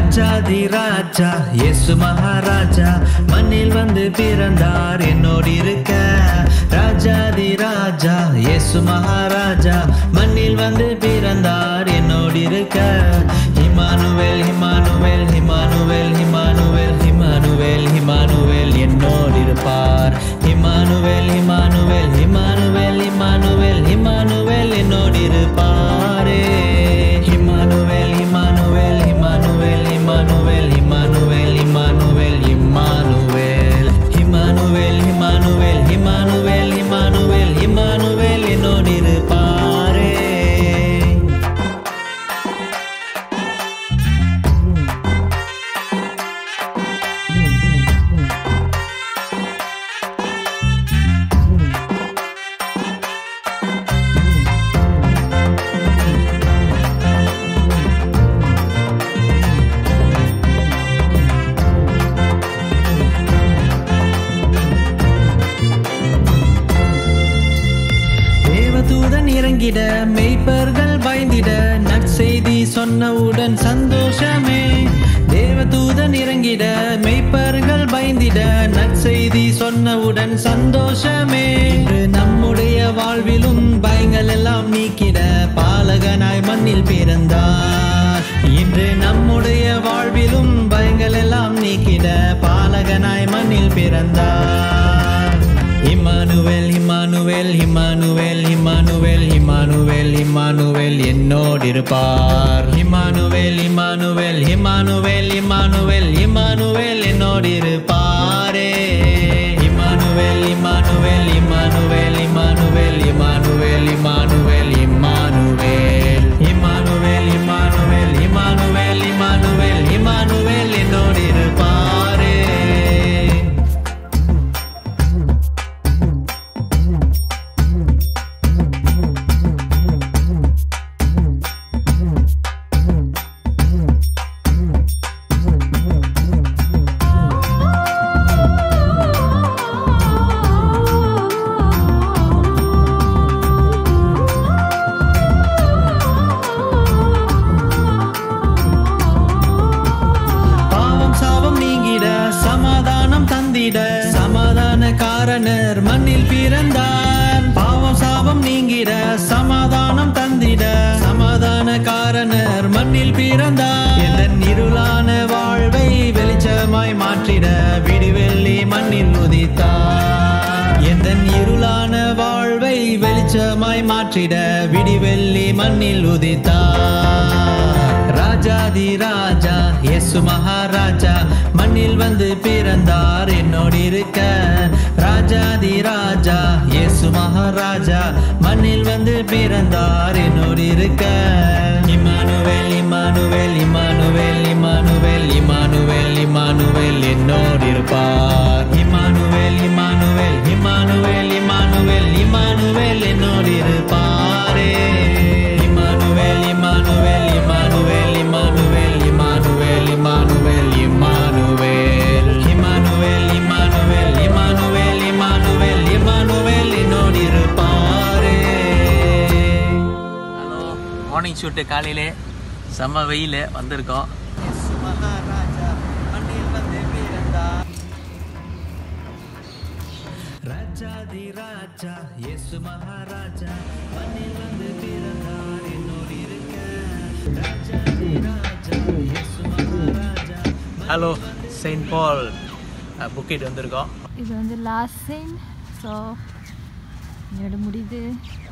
ராஜாதி ராஜா இயேசு மகாராஜா மண்ணில் வந்து பிறந்தார் என்னோடு இருக்க ராஜாதி ராஜா இயேசு மகாராஜா மண்ணில் வந்து பிறந்தார் என்னோடு இருக்க ஹிமானுவேல் ஹிமானுவேல் ஹிமானுவேல் ஹிமானுவேல் ஹிமானுவேல் ஹிமானுவேல் என்னோடு இருப்பார் ஹிமானுவேல் ஹிமானுவேல் ஹிமானுவேல் ஹிமானுவேல் ஹிமானுவேல் என்னோடு இருப்பாரே ஹிமானுவேல் ஹிமானுவேல் ஹிமானுவேல் ஹிமானுவேல் ஹிமானுவேல் ஹிமானுவேல் ஹிமானுவேல் ஹிமானுவேல் ஹிமானுவேல் ஹிமானுவேல் ஹிமானுவேல் ஹிமானுவேல் என்னோடு இருப்பாரே தேவதூதன் இறங்கிட மெய்ப்பர்கள் பயந்திட நற்செய்தி சொன்னவுடன் சந்தோஷமே தேவதூதன் இறங்கிட மெய்ப்பர்கள் பயந்திட நற்செய்தி சொன்னவுடன் சந்தோஷமே இன்று நம்முடைய வாழ்விலும் பயங்கள் எல்லாம் நீக்கிட பாலகனாய் மண்ணில் பிறந்தார் இன்று நம்முடைய வாழ்விலும் பயங்கள் எல்லாம் நீக்கிட பாலகனாய் மண்ணில் பிறந்தார் Immanuel Immanuel Immanuel Immanuel Immanuel Immanuel என்னோடு இருப்பார் Immanuel Immanuel Immanuel Immanuel Immanuel என்னோடு இருப்பாரே Immanuel Immanuel Immanuel Immanuel Immanuel Immanuel Immanuel Immanuel Immanuel Immanuel Immanuel Immanuel என்னோடு இருப்பாரே பாவம் சாபம் நீங்கிட சமாதானம் தந்திட சமாதான காரணர் மண்ணில் பிறந்தார் பாவம் சாபம் நீங்கிட சமாதானம் தந்திட சமாதான காரணர் மண்ணில் பிறந்தார் என் இருளான வாழ்வை வெளிச்சமாய் மாற்றிட விடிவெள்ளி மண்ணில் உதித்தார் எந்த இருளான வாழ்வை வெளிச்சமாய் மாற்றிட விடிவெள்ளி மண்ணில் உதித்தார் ராஜாதி ராஜா இயேசு மகாராஜா மண்ணில் வந்து பிறந்தார் என்னோடு இருக்க ராஜாதி ராஜா இயேசு மகாராஜா மண்ணில் வந்து பிறந்தார் என்னோடு இருக்க Immanuel Immanuel Immanuel Immanuel Immanuel Immanuel என்னோடு இருப்பார் Immanuel Immanuel Immanuel Immanuel Immanuel என்னோடு இருப்பாரே Immanuel Immanuel Immanuel Immanuel Immanuel Immanuel Immanuel Immanuel Immanuel Immanuel Immanuel Immanuel என்னோடு இருப்பாரே ஹலோ மார்னிங் ஷூட்டு காலையிலே செம்ம வெயில் வந்திருக்கோம் இயேசு மகாராஜா மண்ணில் வந்து பிறந்தார் ராஜாதி ராஜா இயேசு மகாராஜா மண்ணில் வந்து பிறந்தார் என்னோடு இருக்க ராஜாதி ராஜா இயேசு மகாராஜா ஹலோ செயின்ட் பால் புக்கெட் வந்திருக்கோம் இது வந்து லாஸ்ட் சீன் ஸோ இதோட முடியுது